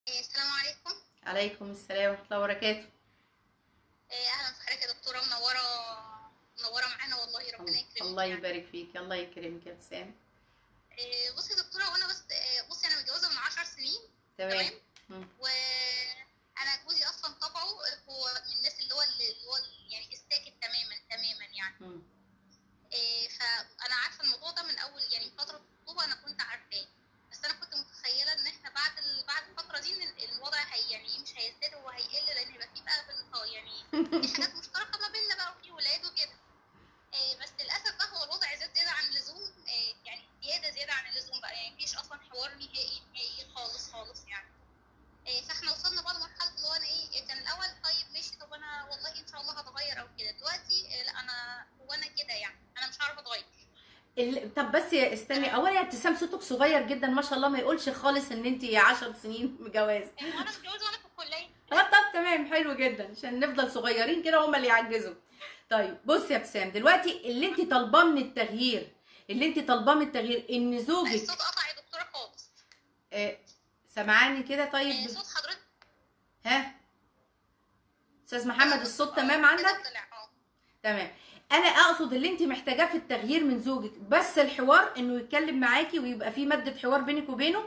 السلام عليكم عليكم السلام ورحمه الله وبركاته آه، اهلا بحضرتك يا دكتوره منوره منوره معانا والله ربنا يكرمك الله يعني. يبارك فيك الله يكرمك يا ابتسام آه، بصي يا دكتوره وانا بس آه، بصي انا متجوزه من 10 سنين تمام تمام مم. وانا جوزي اصلا طبعه هو من الناس اللي هو اللي هو يعني الساكت تماما تماما يعني مم. آه، فانا عارفه الموضوع ده من اول يعني من فتره الخطوبه انا كنت عارفاه بس انا كنت متخيله ان احنا بعد ال- بعد الفتره دي ان الوضع هي يعني مش هيزداد هو هيقل لان هيبقى في بقى بن- يعني في حاجات مشتركه ما بيننا بقى وفي ولاد وكده آه، بس للاسف بقى هو الوضع زاد زياده عن اللزوم آه، يعني زياده زياده عن اللزوم بقى يعني مفيش اصلا حوار نهائي نهائي خالص خالص يعني آه، فاحنا وصلنا بقى لمرحله اللي هو انا ايه كان الاول طيب ماشي طب انا والله ان شاء الله هتغير او كده دلوقتي آه، لا انا هو انا كده يعني انا مش عارفه اتغير ال- طب بس يا استني اولا يا ابتسام صوتك صغير جدا ما شاء الله ما يقولش خالص ان انت 10 سنين مجوازه يعني وانا متجوزه وانا في الكليه اه طب تمام حلو جدا عشان نفضل صغيرين كده هما اللي يعجزوا طيب بص يا ابتسام دلوقتي اللي انت طالباه من التغيير اللي انت طالباه من التغيير ان زوجك الصوت قطع يا دكتوره خالص آه سامعاني كده آه، طيب صوت حضرتك ها استاذ محمد الصوت تمام كده عندك طلع اه تمام انا اقصد اللي انت محتاجاه في التغيير من زوجك بس الحوار انه يتكلم معاكي ويبقى في ماده حوار بينك وبينه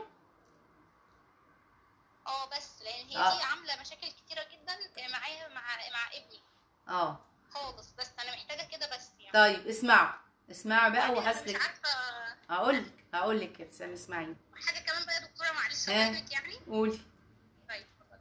اه بس لان هي آه. دي عامله مشاكل كتيره جدا معايا مع مع ابني اه خالص بس انا محتاجه كده بس يعني طيب اسمعوا اسمعوا بقى يعني أنا مش وهسلك عارفه هقول لك هقول لك يا ابتسام اسمعيني حاجه كمان بقى يا دكتوره معلش ها؟ افهمك يعني قولي طيب اتفضلي.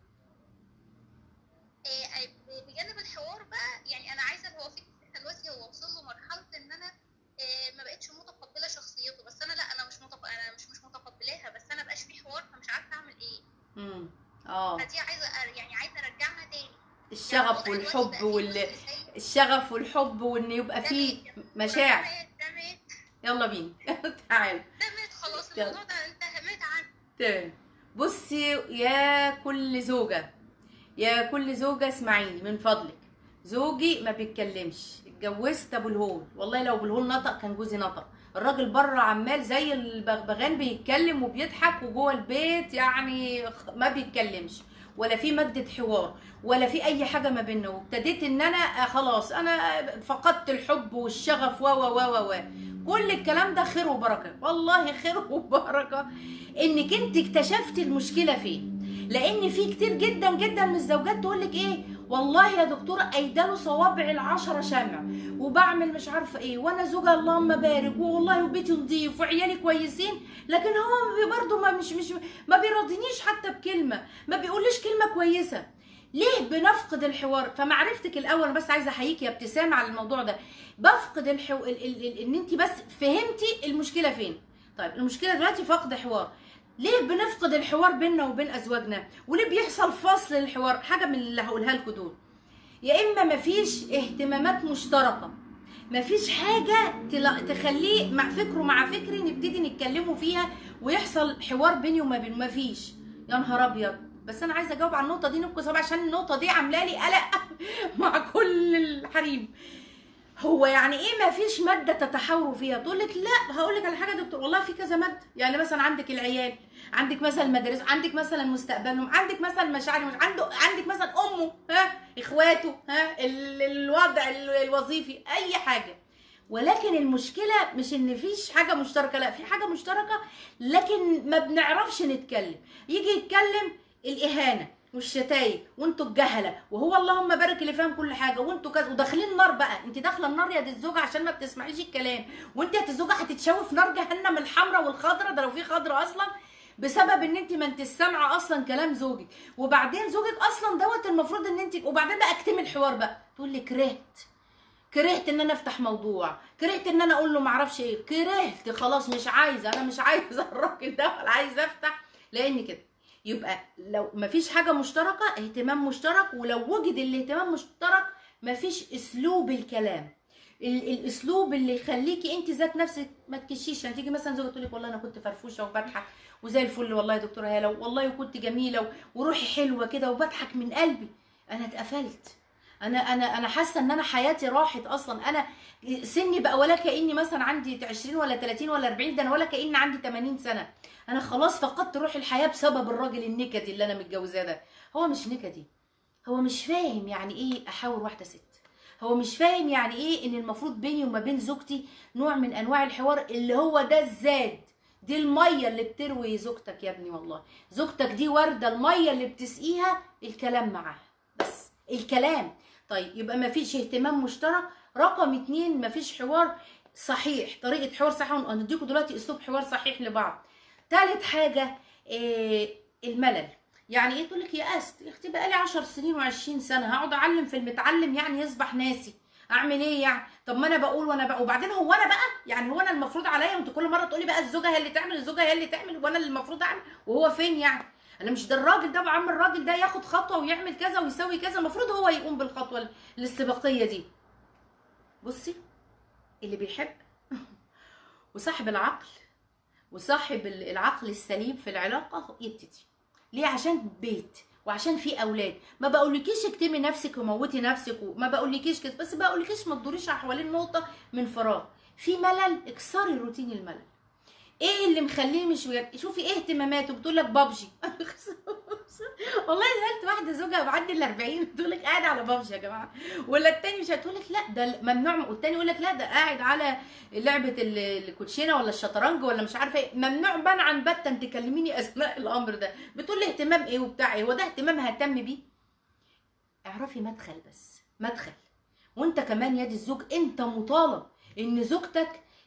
إيه، إيه، بجانب الحوار بقى يعني انا عايزه هو فكره دلوقتي هو وصل له مرحله ان انا إيه، ما بقتش متقبله شخصيته بس انا لا انا مش متق... انا مش مش متقبلاها بس انا بقاش في حوار فمش عارفه اعمل ايه امم اه فدي عايزه أر- يعني عايزه ارجعها تاني الشغف يعني الوضع والحب دلوقتي وال بقى فيه جزء سيء. الشغف والحب وان يبقى ده فيه مات. مشاعر ده مات ده مات يلا بينا تعالوا ده مات خلاص يلا. الموضوع ده انتهى مات عنه تمام بصي يا كل زوجة يا كل زوجة اسمعيني من فضلك زوجي ما بيتكلمش اتجوزت ابو الهول والله لو ابو الهول نطق كان جوزي نطق الراجل بره عمال زي البغبغان بيتكلم وبيضحك وجوه البيت يعني خ- ما بيتكلمش ولا في مادة حوار ولا في اي حاجة ما بيننا وابتديت ان انا آه، خلاص انا فقدت الحب والشغف و و و و و كل الكلام ده خير وبركة والله خير وبركة انك انت اكتشفتي المشكله فين لان في كتير جدا جدا من الزوجات تقول لك ايه والله يا دكتوره ايداله صوابع العشرة شمع وبعمل مش عارفه ايه وانا زوجة اللهم بارك والله وبيتي نضيف وعيالي كويسين لكن هو برضه ما مش مش ما بيراضينيش حتى بكلمه ما بيقوليش كلمه كويسه ليه بنفقد الحوار فمعرفتك الاول أنا بس عايزه احييكي يا ابتسام على الموضوع ده بفقد الحو... ال... ال... ال... ان انت بس فهمتي المشكله فين طيب المشكله دلوقتي فقد حوار ليه بنفقد الحوار بيننا وبين ازواجنا وليه بيحصل فصل الحوار حاجه من اللي هقولها لكم دول يا اما مفيش اهتمامات مشتركه مفيش حاجه تلا- تخليه مع فكره مع فكري نبتدي نتكلموا فيها ويحصل حوار بيني وما بينه مفيش يا نهار ابيض بس انا عايزه اجاوب على النقطه دي نبكي صباح عشان النقطه دي عامله لي قلق مع كل الحريم هو يعني ايه ما فيش ماده تتحاوروا فيها تقول لك لا هقول لك على حاجه يا دكتور والله في كذا ماده يعني مثلا عندك العيال عندك مثلا المدارس عندك مثلا مستقبلهم عندك مثلا مشاعر مش عنده عندك مثلا امه ها اخواته ها ال- الوضع ال- الوظيفي اي حاجه ولكن المشكله مش ان فيش حاجه مشتركه لا في حاجه مشتركه لكن ما بنعرفش نتكلم يجي يتكلم الاهانه والشتايم وانتوا الجهله وهو اللهم بارك اللي فاهم كل حاجه وانتوا كذا وداخلين النار بقى انت داخله النار يا دي الزوجه عشان ما بتسمعيش الكلام وانت يا دي الزوجه هتتشوي في نار جهنم الحمراء والخضراء ده لو في خضراء اصلا بسبب ان انت ما انت سامعه اصلا كلام زوجك وبعدين زوجك اصلا دوت المفروض ان انت وبعدين بقى اكتمي الحوار بقى تقول لي كرهت كرهت ان انا افتح موضوع كرهت ان انا اقول له معرفش ايه كرهت خلاص مش عايزه انا مش عايزه الراجل ده ولا عايزه افتح لان كده يبقى لو مفيش حاجه مشتركه اهتمام مشترك ولو وجد الاهتمام مشترك مفيش اسلوب الكلام ال- الاسلوب اللي يخليكي انت ذات نفسك ما تكشيش يعني تيجي مثلا زوجة تقول لك والله انا كنت فرفوشه وبضحك وزي الفل والله يا دكتوره هاله والله وكنت جميله و- وروحي حلوه كده وبضحك من قلبي انا اتقفلت انا انا انا حاسه ان انا حياتي راحت اصلا انا سني بقى ولا كاني مثلا عندي 20 ولا 30 ولا 40 ده انا ولا كاني عندي 80 سنه انا خلاص فقدت روح الحياه بسبب الراجل النكدي اللي انا متجوزاه ده هو مش نكدي هو مش فاهم يعني ايه احاور واحده ست هو مش فاهم يعني ايه ان المفروض بيني وما بين زوجتي نوع من انواع الحوار اللي هو ده الزاد دي الميه اللي بتروي زوجتك يا ابني والله زوجتك دي ورده الميه اللي بتسقيها الكلام معاها بس الكلام طيب يبقى ما فيش اهتمام مشترك رقم اتنين ما فيش حوار صحيح طريقه حوار صحيح هنديكم دلوقتي اسلوب حوار صحيح لبعض تالت حاجه إيه الملل يعني ايه تقول لك يأست يا اختي بقالي 10 سنين و20 سنه هقعد اعلم في المتعلم يعني يصبح ناسي اعمل ايه يعني طب ما انا بقول وانا بقى وبعدين هو انا بقى يعني هو انا المفروض عليا وانت كل مره تقولي بقى الزوجه هي اللي تعمل الزوجه هي اللي تعمل وانا اللي المفروض اعمل وهو فين يعني انا مش ده الراجل ده بعم الراجل ده ياخد خطوه ويعمل كذا ويسوي كذا المفروض هو يقوم بالخطوه الاستباقيه دي بصي اللي بيحب وصاحب العقل وصاحب العقل السليم في العلاقه يبتدي ليه عشان بيت وعشان في اولاد ما بقولكيش اكتمي نفسك وموتي نفسك وما بقولكيش كده بس بقولكيش ما تدوريش حوالين نقطه من فراغ في ملل اكسري روتين الملل ايه اللي مخليه مش وياك شوفي ايه اهتماماته بتقول لك بابجي والله سالت واحده زوجها معدي ال 40 بتقول لك قاعد على بابجي يا جماعه ولا التاني مش هتقول لك لا ده ممنوع والتاني يقول لك لا ده قاعد على لعبه الكوتشينه ولا الشطرنج ولا مش عارفه ايه ممنوع منعا باتا تكلميني اثناء الامر ده بتقول لي اهتمام ايه وبتاع ايه هو ده اهتمام ههتم بيه اعرفي مدخل بس مدخل وانت كمان يا دي الزوج انت مطالب ان زوجتك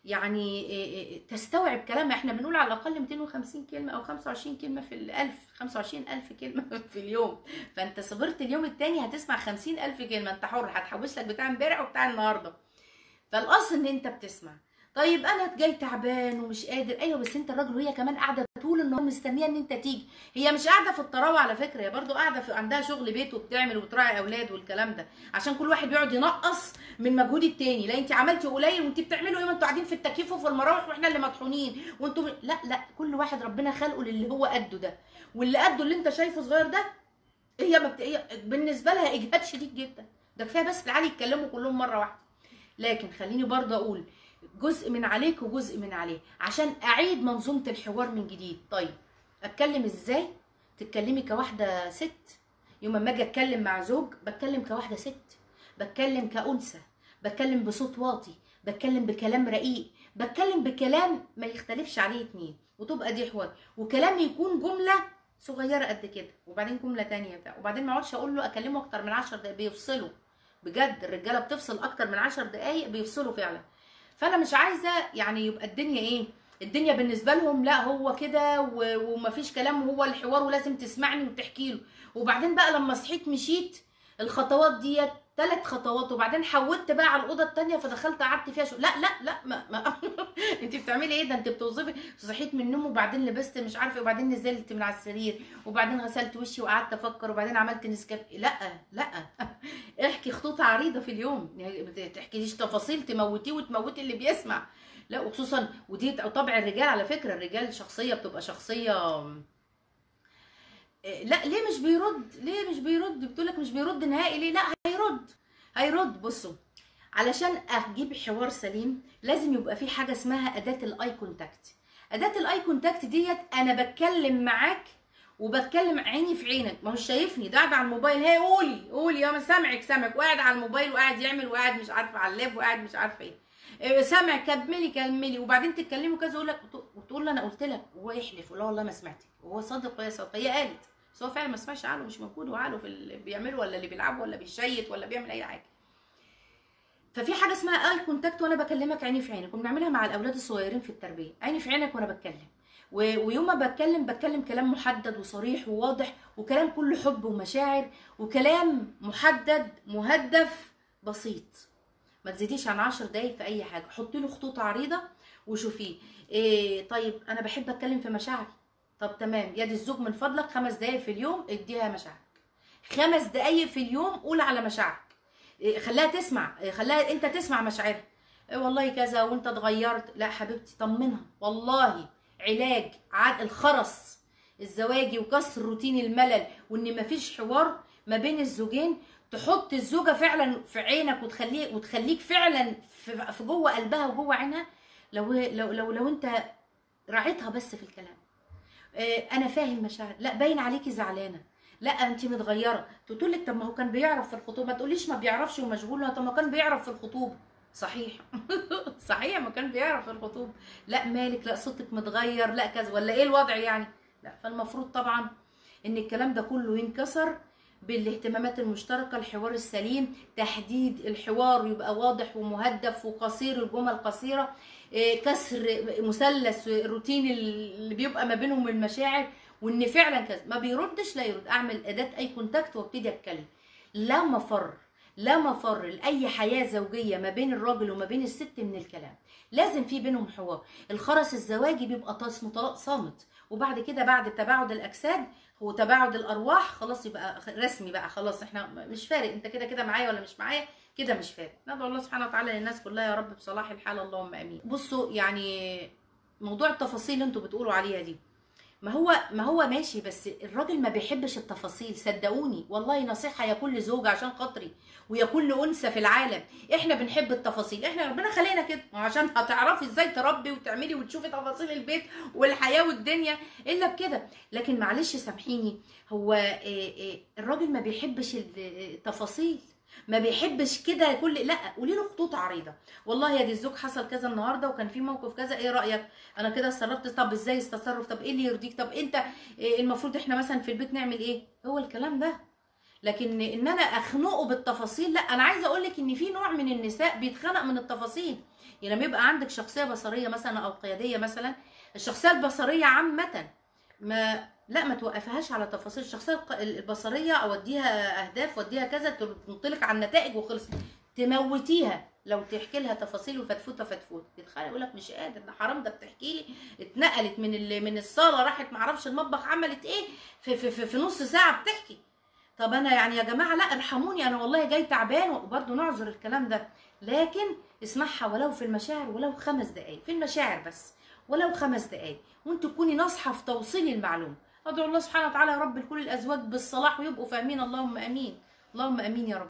يعني تستوعب كلام احنا بنقول على الاقل 250 كلمه او 25 كلمه في الالف 25000 كلمه في اليوم فانت صبرت اليوم التاني هتسمع 50000 كلمه انت حر هتحوش لك بتاع امبارح وبتاع النهارده فالاصل ان انت بتسمع طيب انا جاي تعبان ومش قادر ايوه بس انت الراجل وهي كمان قاعده طول النهار مستنيه ان انت تيجي هي مش قاعده في الطراوه على فكره هي برضو قاعده في عندها شغل بيت وبتعمل وبتراعي اولاد والكلام ده عشان كل واحد بيقعد ينقص من مجهود التاني لا انت عملتي قليل وانت بتعملوا ايه ما انتوا قاعدين في التكييف وفي المراوح واحنا اللي مطحونين وانتوا لا لا كل واحد ربنا خلقه للي هو قده ده واللي قده اللي انت شايفه صغير ده هي, مبت... هي بالنسبه لها اجهاد شديد جدا ده كفايه بس تعالي يتكلموا كلهم مره واحده لكن خليني برضه اقول جزء من عليك وجزء من عليه عشان اعيد منظومه الحوار من جديد طيب اتكلم ازاي تتكلمي كواحده ست يوم ما اجي اتكلم مع زوج بتكلم كواحده ست بتكلم كانثى بتكلم بصوت واطي بتكلم بكلام رقيق بتكلم بكلام ما يختلفش عليه اتنين وتبقى دي حوار وكلام يكون جمله صغيره قد كده وبعدين جمله تانية بتاع وبعدين ما اقعدش اقول له اكلمه اكتر من 10 دقايق بيفصلوا بجد الرجاله بتفصل اكتر من 10 دقايق بيفصلوا فعلا فانا مش عايزه يعني يبقى الدنيا ايه الدنيا بالنسبه لهم لا هو كده ومفيش كلام وهو الحوار ولازم تسمعني وتحكي له وبعدين بقى لما صحيت مشيت الخطوات ديت ثلاث خطوات وبعدين حودت بقى على الاوضه الثانيه فدخلت قعدت فيها شو لا لا لا ما, ما. انت بتعملي ايه ده انت بتوظفي صحيت من النوم وبعدين لبست مش عارفه وبعدين نزلت من على السرير وبعدين غسلت وشي وقعدت افكر وبعدين عملت نسكافيه لا لا احكي خطوط عريضه في اليوم يعني ما تحكيليش تفاصيل تموتيه وتموتي اللي بيسمع لا وخصوصا ودي طبع الرجال على فكره الرجال شخصيه بتبقى شخصيه لا ليه مش بيرد ليه مش بيرد بتقولك مش بيرد نهائي ليه لا هيرد هيرد بصوا علشان اجيب حوار سليم لازم يبقى في حاجه اسمها اداه الاي كونتاكت اداه الاي كونتاكت ديت انا بتكلم معاك وبتكلم عيني في عينك ما هو شايفني ده قاعد على الموبايل هي قولي قولي يا سامعك سامعك وقاعد على الموبايل وقاعد يعمل وقاعد مش عارفه على اللاب وقاعد مش عارفه ايه سامع كملي كملي وبعدين تتكلموا كذا يقول لك وتقول له انا قلت لك وهو يحلف ولا والله ما سمعتك وهو صادق وهي صادقه هي قالت بس هو فعلا ما سمعش عقله مش موجود وعقله في اللي بيعمله ولا اللي بيلعبه ولا بيشيت ولا بيعمل اي حاجه ففي حاجه اسمها اي كونتاكت وانا بكلمك عيني في عينك وبنعملها مع الاولاد الصغيرين في التربيه عيني في عينك وانا بتكلم ويوم ما بتكلم بتكلم كلام محدد وصريح وواضح وكلام كله حب ومشاعر وكلام محدد مهدف بسيط ما تزيديش عن عشر دقايق في اي حاجه حطي له خطوط عريضه وشوفيه إيه طيب انا بحب اتكلم في مشاعري طب تمام يا دي الزوج من فضلك خمس دقايق في اليوم اديها مشاعرك خمس دقايق في اليوم قول على مشاعرك إيه خليها تسمع إيه خليها انت تسمع مشاعرها إيه والله كذا وانت اتغيرت لا حبيبتي طمنها والله علاج عاد الخرس الزواجي وكسر روتين الملل وان مفيش حوار ما بين الزوجين تحط الزوجه فعلا في عينك وتخليه وتخليك فعلا في, في جوه قلبها وجوه عينها لو لو لو, لو انت راعيتها بس في الكلام آه، انا فاهم مشاعر لا باين عليكي زعلانه لا انت متغيره تقول لك طب ما هو كان بيعرف في الخطوبه ما تقوليش ما بيعرفش ومشغول لا، طب ما كان بيعرف في الخطوبه صحيح صحيح ما كان بيعرف في الخطوبه لا مالك لا صوتك متغير لا كذا ولا ايه الوضع يعني لا فالمفروض طبعا ان الكلام ده كله ينكسر بالاهتمامات المشتركة الحوار السليم تحديد الحوار يبقى واضح ومهدف وقصير الجمل قصيرة إيه، كسر مثلث روتين اللي بيبقى ما بينهم المشاعر وان فعلا كذا ما بيردش لا يرد اعمل اداة اي كونتاكت وابتدي اتكلم لا مفر لا مفر لاي حياه زوجيه ما بين الراجل وما بين الست من الكلام لازم في بينهم حوار الخرس الزواجي بيبقى طا- اسمه طلاق صامت وبعد كده بعد تباعد الاجساد وتباعد الارواح خلاص يبقى رسمي بقى خلاص احنا مش فارق انت كده كده معايا ولا مش معايا كده مش فارق ندعو الله سبحانه وتعالى للناس كلها يا رب بصلاح الحال اللهم امين بصوا يعني موضوع التفاصيل اللي انتوا بتقولوا عليها دي ما هو ما هو ماشي بس الراجل ما بيحبش التفاصيل صدقوني والله نصيحه يا كل زوج عشان خاطري ويا كل انثى في العالم احنا بنحب التفاصيل احنا ربنا خلينا كده عشان هتعرفي ازاي تربي وتعملي وتشوفي تفاصيل البيت والحياه والدنيا الا بكده لكن معلش سامحيني هو إيه إيه الراجل ما بيحبش التفاصيل ما بيحبش كده كل لا قولي له خطوط عريضه والله يا دي الزوج حصل كذا النهارده وكان في موقف كذا ايه رايك انا كده اتصرفت طب ازاي التصرف طب ايه اللي يرضيك طب انت إيه المفروض احنا مثلا في البيت نعمل ايه هو الكلام ده لكن ان انا اخنقه بالتفاصيل لا انا عايزه اقول لك ان في نوع من النساء بيتخنق من التفاصيل يعني لما يبقى عندك شخصيه بصريه مثلا او قياديه مثلا الشخصيه البصريه عامه ما لا ما توقفهاش على تفاصيل الشخصيه الق- البصريه اوديها اهداف وديها كذا تنطلق على النتائج وخلص تموتيها لو تحكي لها تفاصيل وفتفوته فتفوت تتخيل يقول لك مش قادر ده حرام ده بتحكي لي اتنقلت من ال- من الصاله راحت معرفش المطبخ عملت ايه في, في, في, في نص ساعه بتحكي طب انا يعني يا جماعه لا ارحموني انا والله جاي تعبان وبرضه نعذر الكلام ده لكن اسمعها ولو في المشاعر ولو خمس دقائق في المشاعر بس ولو خمس دقائق وانت تكوني ناصحه في توصيل المعلومه ادعو الله سبحانه وتعالى يا رب لكل الازواج بالصلاح ويبقوا فاهمين اللهم امين اللهم امين يا رب